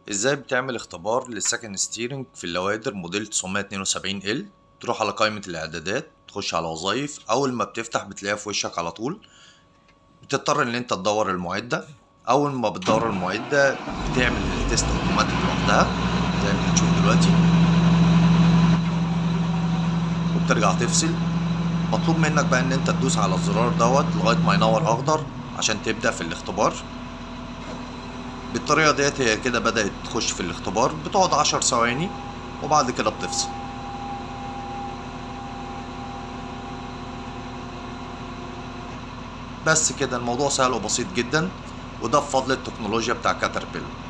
ازاي بتعمل اختبار للسكند ستيرنج في اللوادر موديل 972 ال تروح على قائمة الاعدادات تخش على وظائف اول ما بتفتح بتلاقيها في وشك على طول بتضطر ان انت تدور المعدة اول ما بتدور المعدة بتعمل التيست اوتوماتيك لوحدها زي ما هتشوف دلوقتي وبترجع تفصل مطلوب منك بقى ان انت تدوس على الزرار دوت لغاية ما ينور اخضر عشان تبدأ في الاختبار بالطريقة ديت هي كده بدأت تخش في الاختبار بتقعد عشر ثواني وبعد كده بتفصل بس كده الموضوع سهل وبسيط جدا وده بفضل التكنولوجيا بتاع كاتربيلر